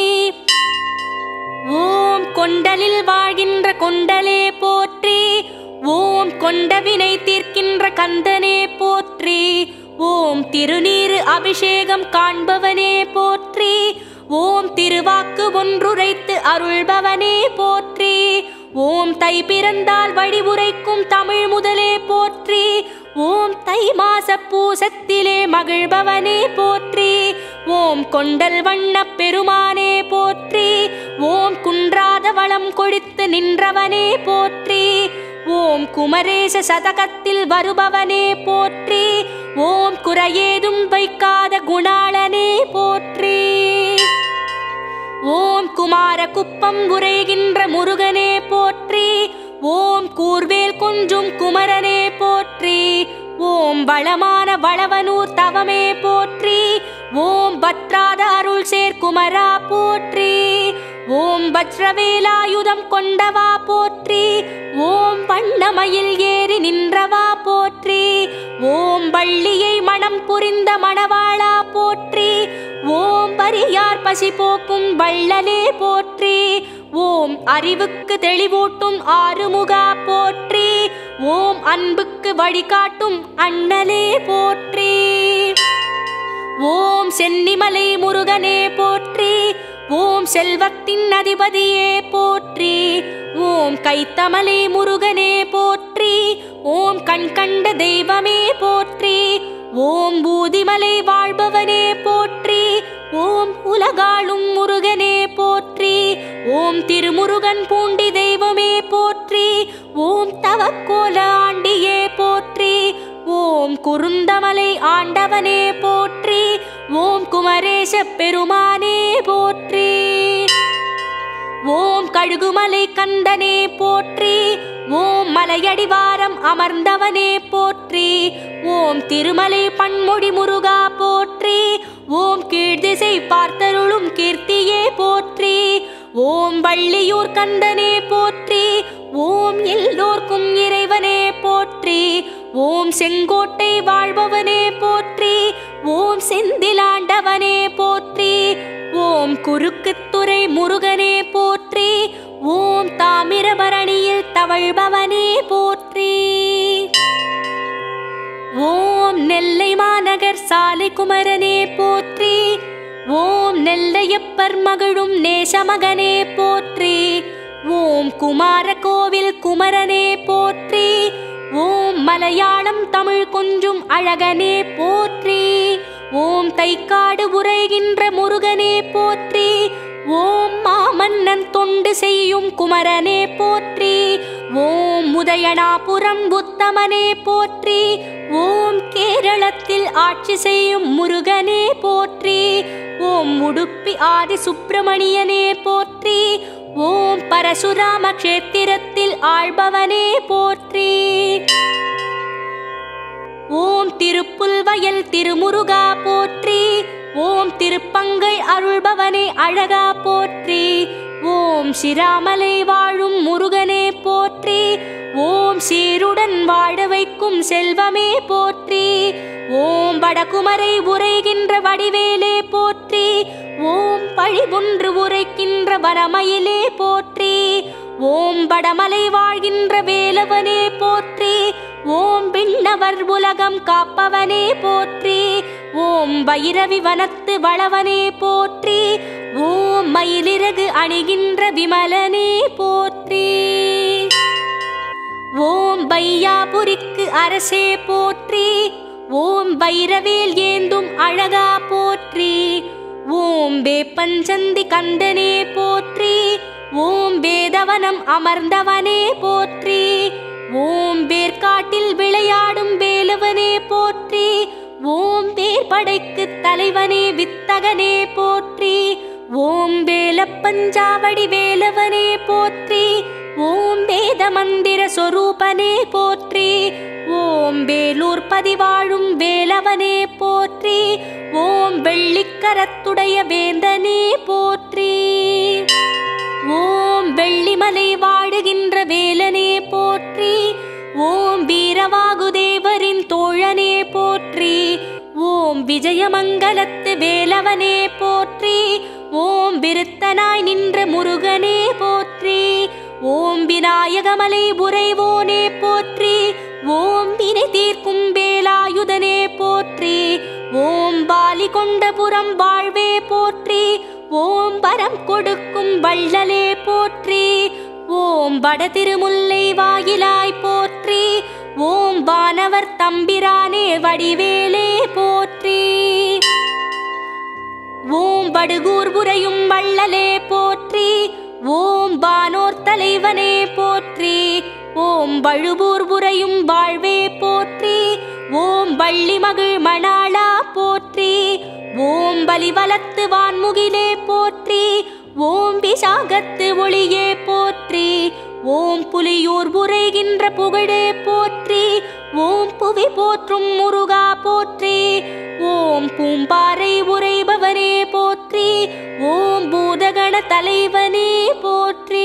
ஓம் கொண்டலில் வாழ்கின்ற கொண்டலே போற்றி ஓம் கொண்டவினை தீர்க்கின்ற கந்தனே போற்றி ஓம் திருநீரு அபிஷேகம் காண்பவனே போற்றி ஓம் திருவாக்கு ஒன்றுரைத்து அருள்பவனே போற்றி ஓம் தை பிறந்தால் வழி உரைக்கும் தமிழ் முதலே போற்றி ஓம் தை மாச பூசத்திலே மகிழ்பவனே போற்றி ஓம் கொண்டல் வண்ண பெருமானே போற்றி ஓம் குன்றாத வளம் கொழித்து நின்றவனே போற்றி ஓம் குமரேச சதகத்தில் வருபவனே போற்றி ஓம் குறையேதும் வைக்காத குணாளனே போற்றி ஓம் குமார குப்பம் உரைகின்ற முருகனே போற்றி ஓம் கூர்வேல் கொஞ்சும் குமரனே போற்றி ஓம் வளமான வளவனூர் தவமே போற்றி ஓம் பத்ராத அருள் சேர் குமரா போற்றி ஓம் வஜ்ரவேலாயுதம் கொண்டவா போற்றி ஓம் வண்ணமயில் ஏறி நின்றவா போற்றி ஓம் வள்ளியை மனம் புரிந்த மணவாளா போற்றி ஓம் பரியார் பசி போக்கும் வள்ளலே போற்றி ஓம் அறிவுக்கு தெளிவூட்டும் ஆறுமுகா போற்றி ஓம் அன்புக்கு வழிகாட்டும் அண்ணலே போற்றி ஓம் சென்னிமலை முருகனே போற்றி ஓம் செல்வத்தின் அதிபதியே போற்றி ஓம் கைத்தமலை முருகனே போற்றி ஓம் கண் கண்ட தெய்வமே போற்றி ஓம் பூதிமலை வாழ்பவனே போற்றி ஓம் உலகாளும் முருகனே போற்றி ஓம் திருமுருகன் பூண்டி தெய்வமே போற்றி ஓம் தவக்கோல ஆண்டியே போற்றி ஓம் குருந்தமலை ஆண்டவனே போற்றி ஓம் குமரேச பெருமானே போற்றி ஓம் கழுகுமலை கந்தனே போற்றி ஓம் மலையடிவாரம் அமர்ந்தவனே போற்றி ஓம் திருமலை பன்மொழி முருகா போற்றி ஓம் கீழ்திசை பார்த்தருளும் கீர்த்தியே போற்றி ஓம் வள்ளியூர் கந்தனே போற்றி ஓம் எல்லோர்க்கும் இறைவனே போற்றி ஓம் செங்கோட்டை வாழ்பவனே போற்றி ஓம் செந்திலாண்டவனே போற்றி ஓம் குறுக்குத்துறை முருகனே போற்றி ஓம் தாமிரபரணியில் தவழ்பவனே போற்றி ஓம் நெல்லை மாநகர் சாலை குமரனே போற்றி ஓம் நெல்லையப்பர் மகளும் நேசமகனே போற்றி ஓம் குமார கோவில் குமரனே போற்றி ஓம் மலையாளம் தமிழ் கொஞ்சும் அழகனே போற்றி ஓம் தைக்காடு உரைகின்ற முருகனே போற்றி ஓம் மாமன்னன் தொண்டு செய்யும் குமரனே போற்றி ஓம் உதயனாபுரம் புத்தமனே போற்றி ஓம் கேரளத்தில் ஆட்சி செய்யும் முருகனே போற்றி ஓம் உடுப்பி ஆதி சுப்பிரமணியனே போற்றி ஓம் பரசுராம கஷேத்திரத்தில் ஆள்பவனே போற்றி ஓம் திருப்புல்வயல் திருமுருகா போற்றி ஓம் திருப்பங்கை அருள்பவனே அழகா போற்றி ஓம் சிராமலை வாழும் முருகனே போற்றி ஓம் சீருடன் வாழ வைக்கும் செல்வமே போற்றி ஓம் வடகுமரை உரைகின்ற வடிவேலே போற்றி ஓம் பழிபொன்று உரைக்கின்ற வரமயிலே போற்றி ஓம் வடமலை வாழ்கின்ற வேலவனே போற்றி ஓம் விண்ணவர் உலகம் காப்பவனே போற்றி ஓம் பைரவி வனத்து வளவனே போற்றி ஓம் மயிலிறகு அணிகின்ற விமலனே போற்றி ஓம் பையாபுரிக்கு அரசே போற்றி ஓம் பைரவேல் ஏந்தும் அழகா போற்றி ஓம் வேப்பஞ்சந்தி கந்தனே போற்றி ஓம் வேதவனம் அமர்ந்தவனே போற்றி ஓம் வேர்க்காட்டில் விளையாடும் வேலவனே போற்றி ஓம் வேர்படைக்கு தலைவனே வித்தகனே போற்றி ஓம் வேலப்பஞ்சாவடி வேலவனே போற்றி ஓம் வேத மந்திர சொரூபனே போற்றி ஓம் வேலூர் பதிவாழும் வேலவனே போற்றி ஓம் வெள்ளிக்கரத்துடைய வேந்தனே போற்றி ஓம் வெள்ளிமலை வாழுகின்ற வேலனே போற்றி ஓம் வீரவாகுதேவரின் தோழனே போற்றி ஓம் விஜயமங்கலத்து வேலவனே போற்றி ஓம் விருத்தனாய் நின்ற முருகனே போற்றி ஓம் விநாயகமலை உறைவோனே போற்றி ஓம் வினை தீர்க்கும் வேலாயுதனே போற்றி ஓம் பாலி கொண்டபுரம் வாழ்வே போற்றி ஓம் வரம் கொடுக்கும் வள்ளலே போற்றி ஓம் வட திருமுல்லை வாயிலாய் போற்றி ஓம் வானவர் தம்பிரானே வடிவேலே போற்றி ஓம் வடுகூர் புரையும் வள்ளலே போற்றி ஓம் வானோர் தலைவனே போற்றி ஓம் வழுவூர் புரையும் வாழ்வே போற்றி ஓம் வள்ளி மகிழ் மணாளா போற்றி ஓம் பலிவலத்து வான்முகிலே போற்றி ஓம் விசாகத்து ஒளியே போற்றி ஓம் புலியூர் புரைகின்ற புகழே போற்றி ஓம் புவி போற்றும் முருகா போற்றி ஓம் பூம்பாறை உரைபவனே போற்றி ஓம் பூதகண தலைவனே போற்றி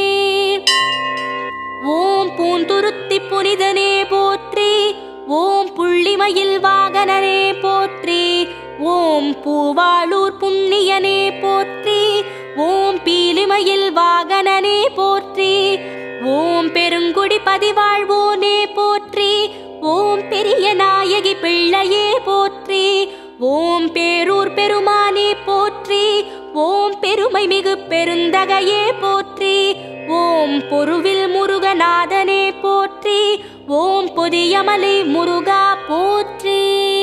ஓம் பூந்துருத்தி புனிதனே போற்றி ஓம் புள்ளிமயில் வாகனனே போற்றி ஓம் பூவாளூர் புண்ணியனே போற்றி ஓம் பீலிமயில் வாகனனே போற்றி ஓம் பெருங்குடி பதிவாழ்வோனே போற்றி ஓம் பெரிய நாயகி பிள்ளையே போற்றி ஓம் பேரூர் பெருமானே போற்றி ஓம் பெருமை மிகு பெருந்தகையே போற்றி ஓம் பொருவில் முருகநாதனே போற்றி ஓம் பொதியமலை முருகா போற்றி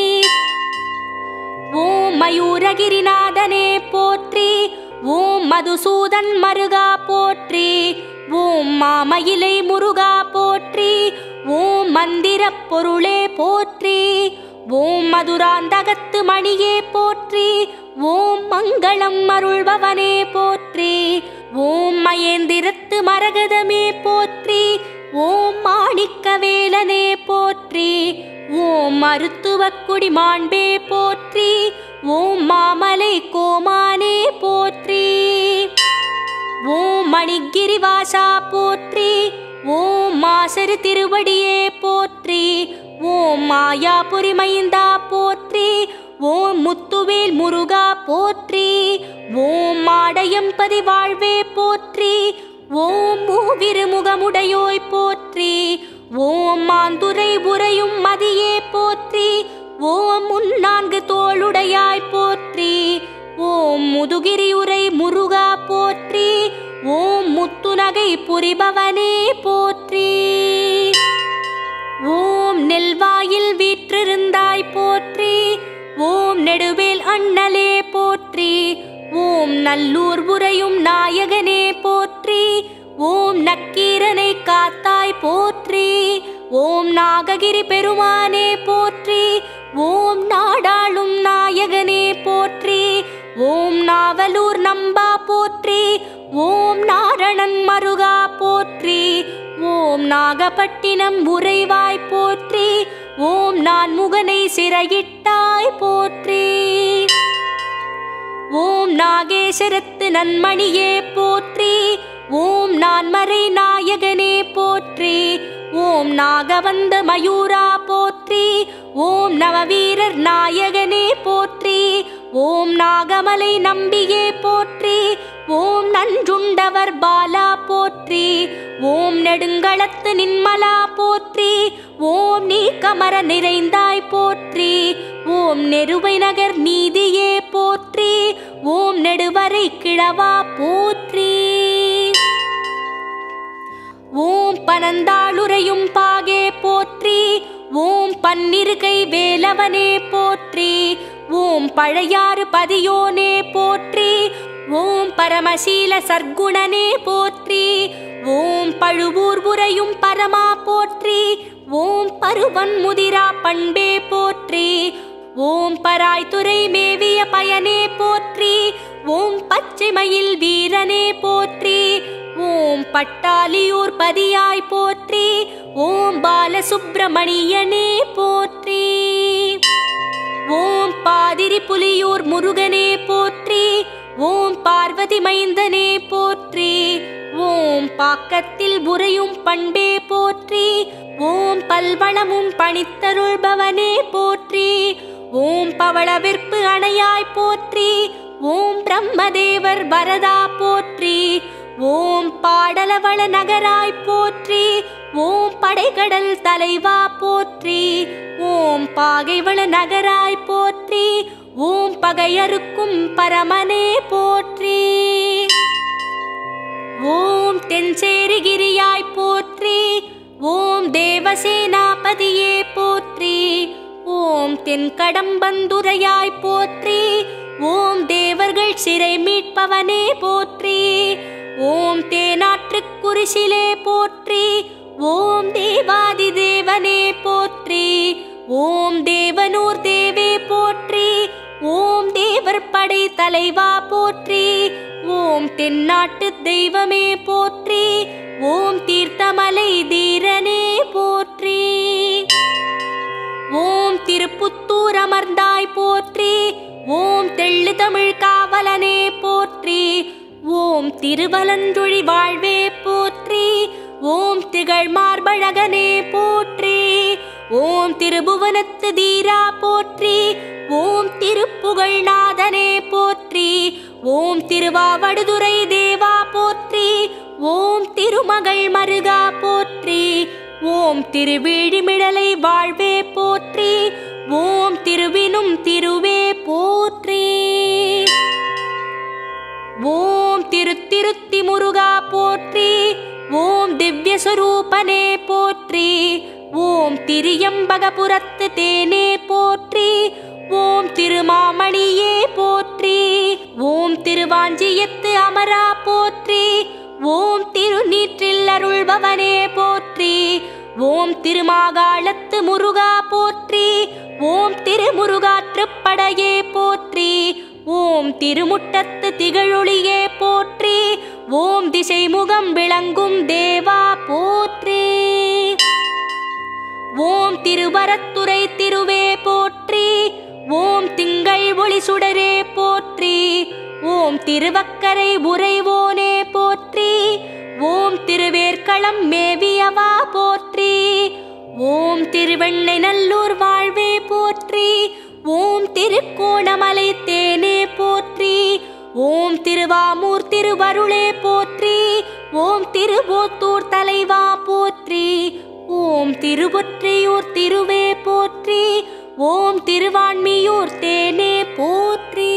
ஓம் மயூரகிரிநாதனே போற்றி ஓம் மதுசூதன் மருகா போற்றி ஓம் மாமயிலை முருகா போற்றி ஓம் மந்திரப் பொருளே போற்றி ஓம் மதுராந்தகத்து மணியே போற்றி ஓம் மங்களம் அருள்பவனே போற்றி ஓம் மயேந்திரத்து மரகதமே போற்றி ஓம் மாணிக்கவேலனே போற்றி ஓம் மருத்துவக்குடி மாண்பே போற்றி ஓம் மாமலை கோமானே போற்றி ஓம் மணிகிரிவாசா போற்றி ஓம் மாசரு திருவடியே போற்றி ஓம் மாயாபுரி மைந்தா போற்றி ஓம் முத்துவேல் முருகா போற்றி ஓம் மாடயம்பதி வாழ்வே போற்றி ஓம் மூவிருமுகமுடையோய் போற்றி ஓம் மாந்துரை உரையும் மதியே போற்றி ஓம் முன்னான்கு தோளுடையாய் போற்றி ஓம் முதுகிரி உரை முருகா போற்றி ஓம் முத்துநகை புரிபவனே போற்றி ஓம் நெல்வாயில் வீற்றிருந்தாய் போற்றி ஓம் நெடுவேல் அண்ணலே போற்றி ஓம் நல்லூர் உரையும் நாயகனே போற்றி ஓம் நக்கீரனை காத்தாய் போற்றி ஓம் நாககிரி பெருமானே போற்றி ஓம் நாடாளும் நாயகனே போற்றி ஓம் நாவலூர் நம்பா போற்றி ஓம் நாரணன் மருகா போற்றி ஓம் நாகப்பட்டினம் உறைவாய் போற்றி ஓம் நான் முகனை சிறையிட்டாய் போற்றி ஓம் நாகேஸ்வரத்து நன்மணியே போற்றி ஓம் நான்மறை நாயகனே போற்றி ஓம் நாகவந்த மயூரா போற்றி ஓம் நவவீரர் நாயகனே போற்றி ஓம் நாகமலை நம்பியே போற்றி ஓம் நஞ்சுண்டவர் பாலா போற்றி ஓம் நெடுங்களத்து நின்மலா போற்றி ஓம் நீ கமர நிறைந்தாய் போற்றி ஓம் நெருவை நகர் நீதியே போற்றி ஓம் நெடுவரை கிழவா போற்றி ஓம் பனந்தாளுரையும் பாகே போற்றி ஓம் பன்னிருகை வேலவனே போற்றி ஓம் பழையாறு பதியோனே போற்றி ஓம் பரமசீல சர்க்குணனே போற்றி ஓம் பழுவூர் உரையும் பரமா போற்றி ஓம் பருவன் முதிரா பண்பே போற்றி ஓம் பராய்த்துறை மேவிய பயனே போற்றி ஓம் பச்சைமயில் வீரனே போற்றி ஓம் பட்டாலியூர் பதியாய் போற்றி ஓம் பாலசுப்பிரமணியனே போற்றி ஓம் பாதிரி புலியூர் முருகனே போற்றி ஓம் பார்வதி மைந்தனே போற்றி ஓம் பாக்கத்தில் உறையும் பண்பே போற்றி ஓம் பல்வளமும் பணித்தருள்பவனே போற்றி ஓம் பவளவிற்பு அணையாய் போற்றி ஓம் பிரம்மதேவர் வரதா போற்றி ஓம் பாடலவள நகராய் போற்றி ஓம் படைகடல் தலைவா போற்றி ஓம் பாகைவள நகராய் போற்றி ஓம் பகையறுக்கும் பரமனே போற்றி ஓம் தென்சேரிகிரியாய் போற்றி ஓம் தேவசேனாபதியே போற்றி ஓம் தென்கடம்பந்துரையாய் போற்றி ஓம் தேவர்கள் சிறை மீட்பவனே போற்றி ஓம் தேனாற்றுக் குரிசிலே போற்றி ஓம் தேவாதி தேவனே போற்றி ஓம் தேவனூர் தேவே போற்றி ஓம் தேவர் படை தலைவா போற்றி ஓம் தென்னாட்டு தெய்வமே போற்றி ஓம் தீர்த்தமலை தீரனே போற்றி ஓம் திருப்புத்தூர் அமர்ந்தாய் போற்றி ஓம் தெள்ளு தமிழ் காவலனே போற்றி ஓம் திருவலஞ்சொழி வாழ்வே போற்றி ஓம் திகழ் மார்பழகனே போற்றி ஓம் திருபுவனத்து தீரா போற்றி ஓம் திருப்புகழ்நாதனே போற்றி ஓம் திருவாவடுதுறை தேவா போற்றி ஓம் திருமகள் மருகா போற்றி ஓம் திருவிழிமிழலை வாழ்வே போற்றி ஓம் திருவினும் திருவே போற்றி ஓம் திருத்திருத்தி முருகா போற்றி ஓம் திவ்ய சுரூபனே போற்றி ஓம் திரியம்பகபுரத்து தேனே போற்றி ஓம் திருமாமணியே போற்றி ஓம் திருவாஞ்சியத்து அமரா போற்றி ஓம் திருநீற்றில் அருள்பவனே போற்றி ஓம் திருமாகாளத்து முருகா போற்றி ஓம் திருமுருகாற்றுப்படையே போற்றி ஓம் திருமுட்டத்து திகழொளியே போற்றி ஓம் திசைமுகம் விளங்கும் தேவா போற்றி ஓம் திருவரத்துறை திருவே போற்றி ஓம் திங்கள் ஒளி சுடரே போற்றி ஓம் திருவக்கரை உறைவோனே போற்றி ஓம் திருவேற்களம் மேவியவா போற்றி ஓம் திருவெண்ணை நல்லூர் வாழ்வே போற்றி ஓம் திருக்கோணமலை தேனே போற்றி ஓம் திருவாமூர் திருவருளே போற்றி ஓம் திருவோத்தூர் தலைவா போற்றி ஓம் திருவொற்றையூர் திருவே போற்றி ஓம் திருவான்மியூர் தேனே போற்றி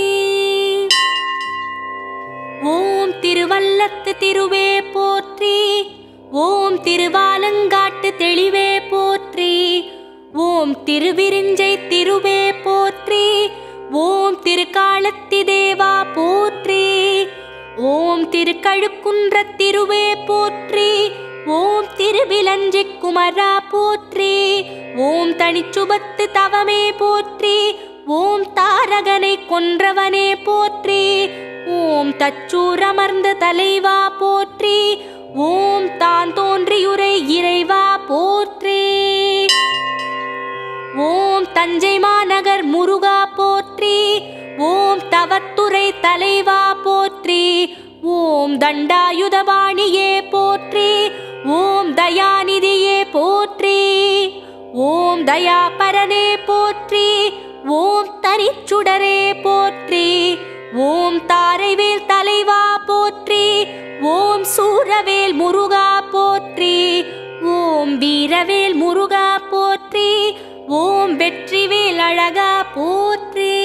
ஓம் திருவல்லத்து திருவே போற்றி ஓம் திருவாலங்காட்டு தெளிவே போற்றி ஓம் திருவிரிஞ்சை திருவே போற்றி ஓம் திருக்காலத்தி தேவா போற்றி ஓம் திருக்கழுக்குன்ற திருவே போற்றி ஓம் திருவிலஞ்சி குமரா போற்றி ஓம் தனிச்சுபத்து தவமே போற்றி ஓம் தாரகனை கொன்றவனே போற்றி ஓம் தச்சூர் அமர்ந்த தலைவா போற்றி ஓம் தான் தோன்றியுரை இறைவா போற்றி ஓம் தஞ்சை மாநகர் முருகா போற்றி ஓம் தவத்துறை தலைவா போற்றி ஓம் தண்டாயுதபாணியே போற்றி ஓம் தயாநிதியே போற்றி ஓம் தயாபரனே போற்றி ஓம் தனிச்சுடரே போற்றி ஓம் தாரைவேல் தலைவா போற்றி சூரவேல் முருகா போற்றி ஓம் வீரவேல் முருகா போற்றி ஓம் வெற்றிவேல் அழகா போற்றி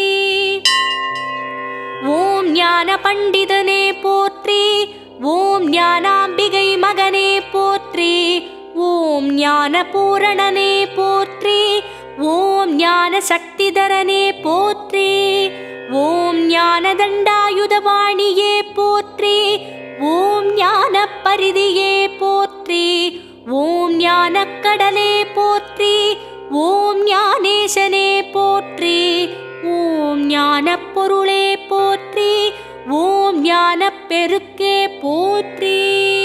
ஓம் ஞான பண்டிதனே போற்றி ஓம் ஞானாம்பிகை மகனே போற்றி ஓம் ஞான பூரணனே போற்றி ஓம் ஞான சக்திதரனே போற்றி ஓம் ஞான தண்டாயுதபாணியே போற்றி ஓம் ஞான பரிதியே போற்றி ஓம் ஞான கடலே போற்றி ஓம் ஞானேசனே போற்றி ஓம் ஞான பொருளே போற்றி ஓம் ஞான பெருக்கே போற்றி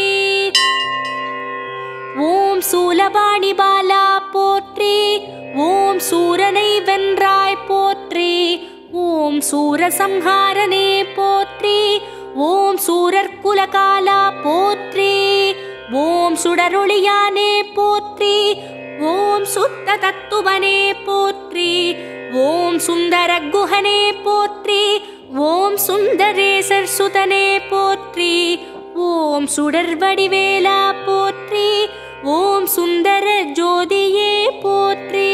ஓம் சூலபாணி பாலா போற்றி ஓம் சூரனை வென்றாய் போற்றி ஓம் சூரசம்ஹாரனே போற்றி ஓம் சூரர் குலகாலா போற்றி ஓம் சுடரொளியானே போற்றி ஓம் சுத்த தத்துவனே போற்றி ஓம் சுந்தர குஹனே போற்றி ஓம் சுந்தரேசர் சுதனே போற்றி ஓம் சுடர் வடிவேலா போற்றி ஓம் சுந்தர ஜோதியே போற்றி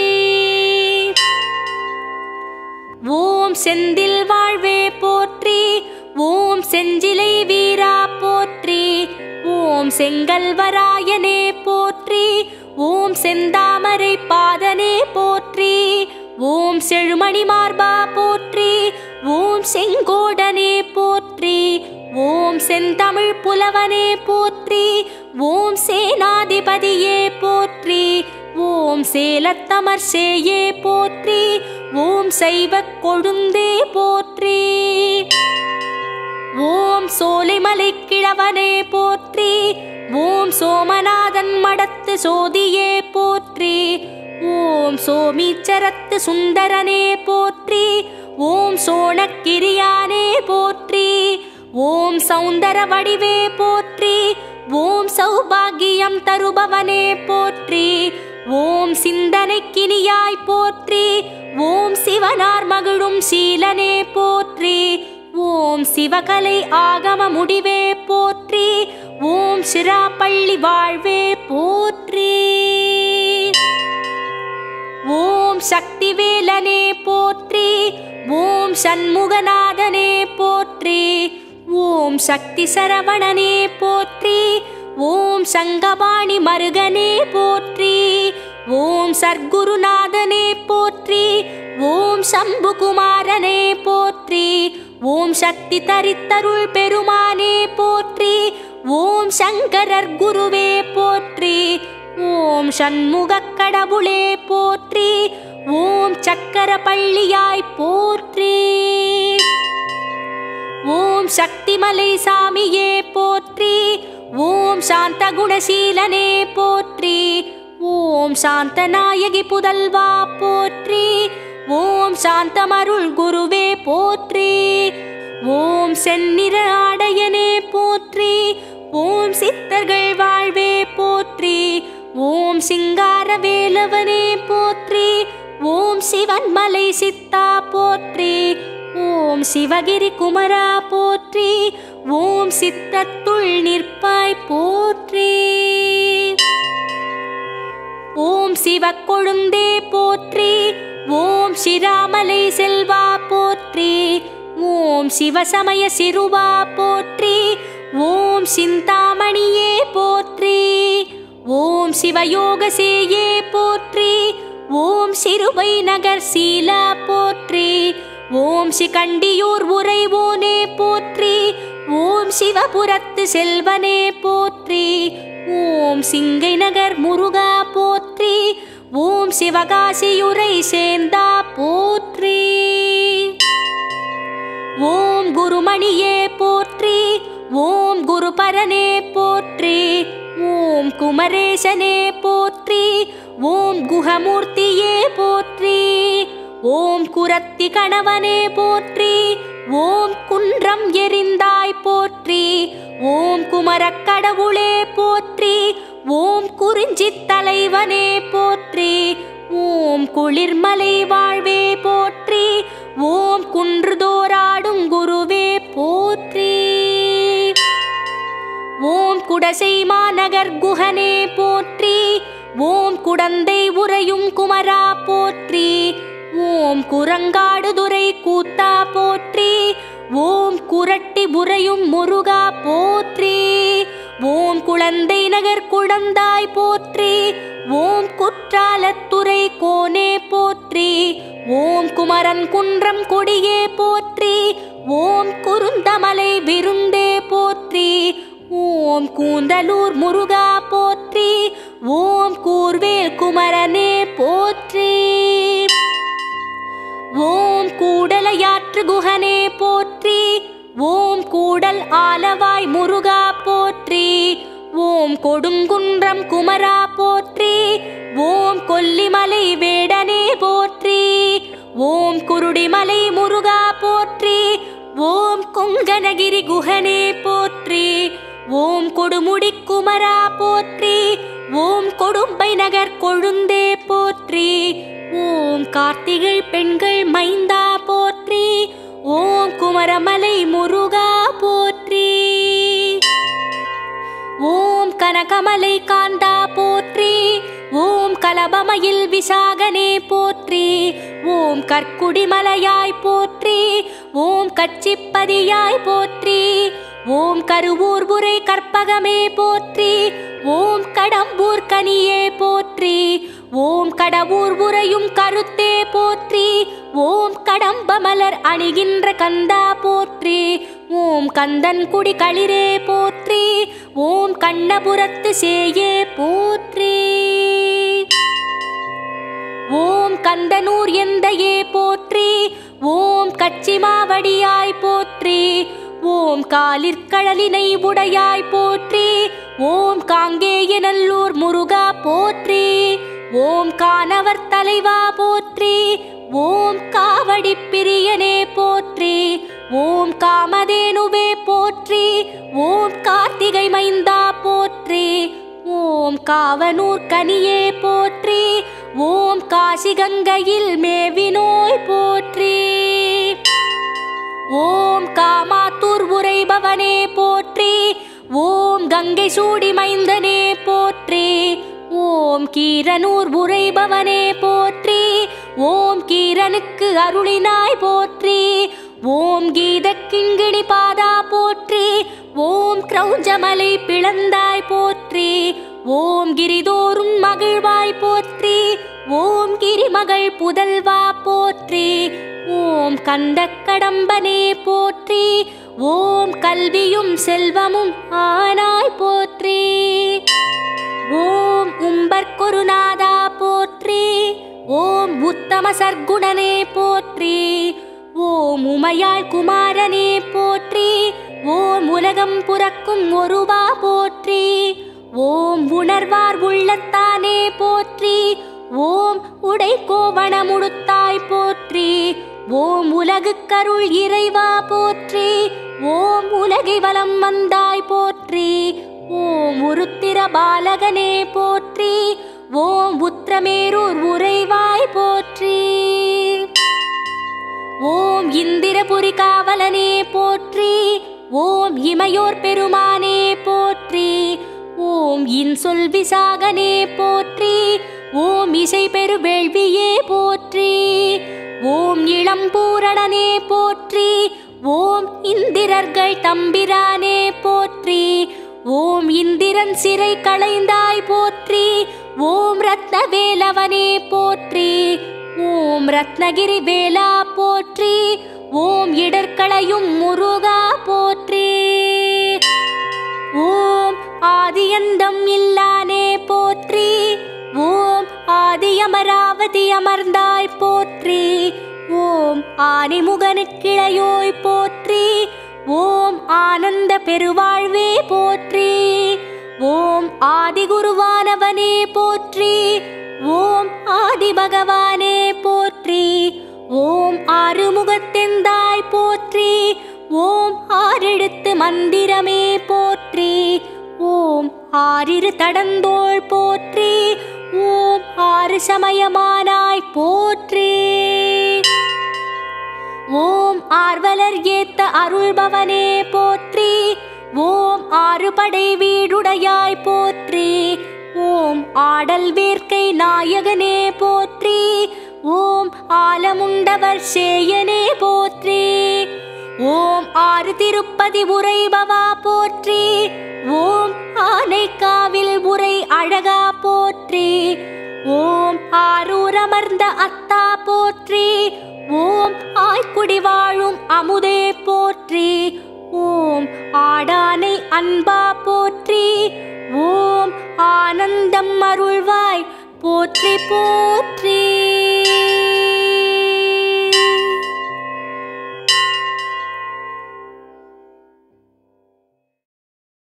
ஓம் செந்தில் வாழ்வே போற்றி ஓம் செஞ்சிலை வீரா போற்றி ஓம் செங்கல்வராயனே போற்றி ஓம் செந்தாமரை பாதனே போற்றி ஓம் செழுமணி மார்பா போற்றி ஓம் செங்கோடனே போற்றி ஓம் செந்தமிழ் புலவனே போற்றி ஓம் சேனாதிபதியே போற்றி ஓம் சேலத்தமர் சேயே போற்றி ஓம் சைவக் கொழுந்தே போற்றி ஓம் சோலைமலை கிழவனே போற்றி ஓம் சோமநாதன் மடத்து சோதியே போற்றி ஓம் சோமீச்சரத்து சுந்தரனே போற்றி ஓம் சோணக்கிரியானே போற்றி ஓம் சௌந்தர வடிவே போற்றி ஓம் சௌபாகியம் தருபவனே போற்றி ஓம் சிந்தனை கினியாய் போற்றி ஓம் சிவனார் மகிழும் சீலனே போற்றி ஓம் சிவகலை ஆகம முடிவே போற்றி ஓம் சிராப்பள்ளி வாழ்வே போற்றி ஓம் சக்திவேலனே போற்றி ஓம் சண்முகநாதனே போற்றி ஓம் சக்தி சரவணனே போற்றி ஓம் சங்கபாணி மருகனே போற்றி ஓம் சர்க்குருநாதனே போற்றி ஓம் சம்புகுமாரனே போற்றி ஓம் சக்தி தரித்தருள் பெருமானே போற்றி ஓம் சங்கரர் குருவே போற்றி ஓம் சண்முகக் கடவுளே போற்றி ஓம் சக்கர பள்ளியாய் போற்றி ஓம் சக்திமலை சாமியே போற்றி ஓம் சாந்த குணசீலனே போற்றி ஓம் சாந்தநாயகி புதல்வா போற்றி ஓம் சாந்தமருள் குருவே போற்றி ஓம் செந்நிற ஆடையனே போற்றி ஓம் சித்தர்கள் வாழ்வே போற்றி ஓம் சிங்கார வேலவனே போற்றி ஓம் சிவன் மலை சித்தா போற்றி ஓம் சிவகிரி குமரா போற்றி ஓம் சித்தத்துள் நிற்பாய் போற்றி ஓம் சிவக்கொழுந்தே போற்றி ஓம் ஸ்ரீராமலை செல்வா போற்றி ஓம் சிவசமய சிறுவா போற்றி ஓம் சிந்தாமணியே போற்றி ஓம் சிவயோக சேயே போற்றி ஓம் சிறுவை நகர் சீலா போற்றி ஓம் சிகண்டியூர் உறைவோனே போற்றி ஓம் சிவபுரத்து செல்வனே போற்றி ஓம் சிங்கை நகர் முருகா போற்றி ஓம் சிவகாசியுரை சேந்தா போற்றி ஓம் குருமணியே போற்றி ஓம் குருபரனே போற்றி ஓம் குமரேசனே போற்றி ஓம் குஹமூர்த்தியே போற்றி ஓம் குரத்தி கணவனே போற்றி ஓம் குன்றம் எரிந்தாய் போற்றி ஓம் குமரக் கடவுளே போற்றி ஓம் குறிஞ்சித் தலைவனே போற்றி ஓம் குளிர்மலை வாழ்வே போற்றி ஓம் குன்றுதோராடும் குருவே போற்றி ஓம் குடசை மாநகர் குஹனே போற்றி ஓம் குடந்தை உறையும் குமரா போற்றி ஓம் குரங்காடுதுறை கூத்தா போற்றி ஓம் குரட்டி புரையும் முருகா போற்றி ஓம் குழந்தை நகர் குழந்தாய் போற்றி ஓம் குற்றாலத்துறை கோனே போற்றி ஓம் குமரன் குன்றம் கொடியே போற்றி ஓம் குருந்தமலை விருந்தே போற்றி ஓம் கூந்தலூர் முருகா போற்றி ஓம் கூர்வேல் குமரனே போற்றி ஓம் கூடலையாற்று குஹனே போற்றி ஓம் கூடல் ஆலவாய் முருகா போற்றி ஓம் கொடுங்குன்றம் குமரா போற்றி ஓம் கொல்லிமலை வேடனே போற்றி ஓம் குருடிமலை முருகா போற்றி ஓம் கொங்கனகிரி குஹனே போற்றி ஓம் கொடுமுடி குமரா போற்றி ஓம் கொடும்பை நகர் கொழுந்தே போற்றி ஓம் கார்த்திகை பெண்கள் மைந்தா போற்றி ஓம் குமரமலை முருகா போற்றி ஓம் கனகமலை காந்தா போற்றி ஓம் கலபமயில் விசாகனே போற்றி ஓம் கற்குடிமலையாய் போற்றி ஓம் கச்சிப்பதியாய் போற்றி ஓம் கருவூர் புரை கற்பகமே போற்றி ஓம் கடம்பூர் கனியே போற்றி ஓம் கடவுர் உரையும் கருத்தே போற்றி ஓம் கடம்ப மலர் அணிகின்ற கந்தா போற்றி ஓம் கந்தன் குடி களிரே போற்றி ஓம் கண்ணபுரத்து சேயே போற்றி ஓம் கந்தனூர் எந்தையே போற்றி ஓம் கச்சிமாவடியாய் போற்றி ஓம் காலிற்கழலினை உடையாய் போற்றி ஓம் காங்கேய நல்லூர் முருகா போற்றி ஓம் கானவர் தலைவா போற்றி ஓம் காவடி பிரியனே போற்றி ஓம் காமதேனுவே போற்றி ஓம் கார்த்திகை மைந்தா போற்றி ஓம் காவனூர் கனியே போற்றி ஓம் காசி கங்கையில் மேவினோய் போற்றி ஓம் காமாத்தூர் உரைபவனே போற்றி ஓம் கங்கை சூடி மைந்தனே போற்றி ஓம் கீரனூர் உரைபவனே போற்றி ஓம் கீரனுக்கு அருளினாய் போற்றி ஓம் கீத கிங்கிணி பாதா போற்றி ஓம் கிரௌஞ்சமலை பிளந்தாய் போற்றி ஓம் கிரிதோறும் மகிழ்வாய் போற்றி ஓம் கிரிமகள் புதல்வா போற்றி ஓம் கந்தக் கடம்பனே போற்றி ஓம் கல்வியும் செல்வமும் ஆனாய் போற்றி ஓம் உம்பர்கொருநாதா போற்றி ஓம் உத்தம சர்க்குணனே போற்றி ஓம் உமையாள் குமாரனே போற்றி ஓம் உலகம் புறக்கும் ஒருவா போற்றி ஓம் உணர்வார் உள்ளத்தானே போற்றி ஓம் உடை கோவணமுடுத்தாய் போற்றி ஓம் உலகுக்கருள் இறைவா போற்றி ஓம் உலகை வலம் வந்தாய் போற்றி ஓம் உருத்திர பாலகனே போற்றி ஓம் உத்திரமேரூர் உறைவாய் போற்றி ஓம் இந்திரபுரி காவலனே போற்றி ஓம் இமையோர் பெருமானே போற்றி ஓம் இன்சொல் விசாகனே போற்றி ஓம் இசை பெருவேள்வியே போற்றி ஓம் இளம்பூரணனே போற்றி ஓம் இந்திரர்கள் தம்பிரானே போற்றி ஓம் இந்திரன் சிறை களைந்தாய் போற்றி ஓம் ரத்னவேலவனே போற்றி ஓம் ரத்னகிரி வேலா போற்றி ஓம் இடர்களையும் முருகா போற்றி ஓம் ஆதியந்தம் இல்லானே போற்றி ஓம் ஆதியமராவதி அமர்ந்தாய் போற்றி ஓம் ஆனிமுகனுக்கிளையோய் போற்றி ஓம் ஆனந்த பெருவாழ்வே போற்றி ஓம் ஆதிகுருவானவனே போற்றி ஓம் ஆதி பகவானே போற்றி ஓம் ஆறுமுகத்தெந்தாய் போற்றி ஓம் ஆறெழுத்து மந்திரமே போற்றி ஓம் ஆறிரு தடந்தோள் போற்றி ஓம் ஆறு சமயமானாய் போற்றி ஓம் ஆர்வலர் ஏத்த அருள்பவனே போற்றி ஓம் ஆறுபடை வீடுடையாய் போற்றி ஓம் ஆடல் வேர்க்கை நாயகனே போற்றி ஓம் ஆலமுண்டவர் சேயனே போற்றி ஓம் ஆறு திருப்பதி உரைபவா போற்றி ஓம் ஆனைக்காவில் உரை அழகா போற்றி ஓம் ஆரூர் அமர்ந்த அத்தா போற்றி ஓம் ஆய்க்குடி வாழும் அமுதே போற்றி ஓம் ஆடானை அன்பா போற்றி ஓம் ஆனந்தம் அருள்வாய் போற்றி போற்றி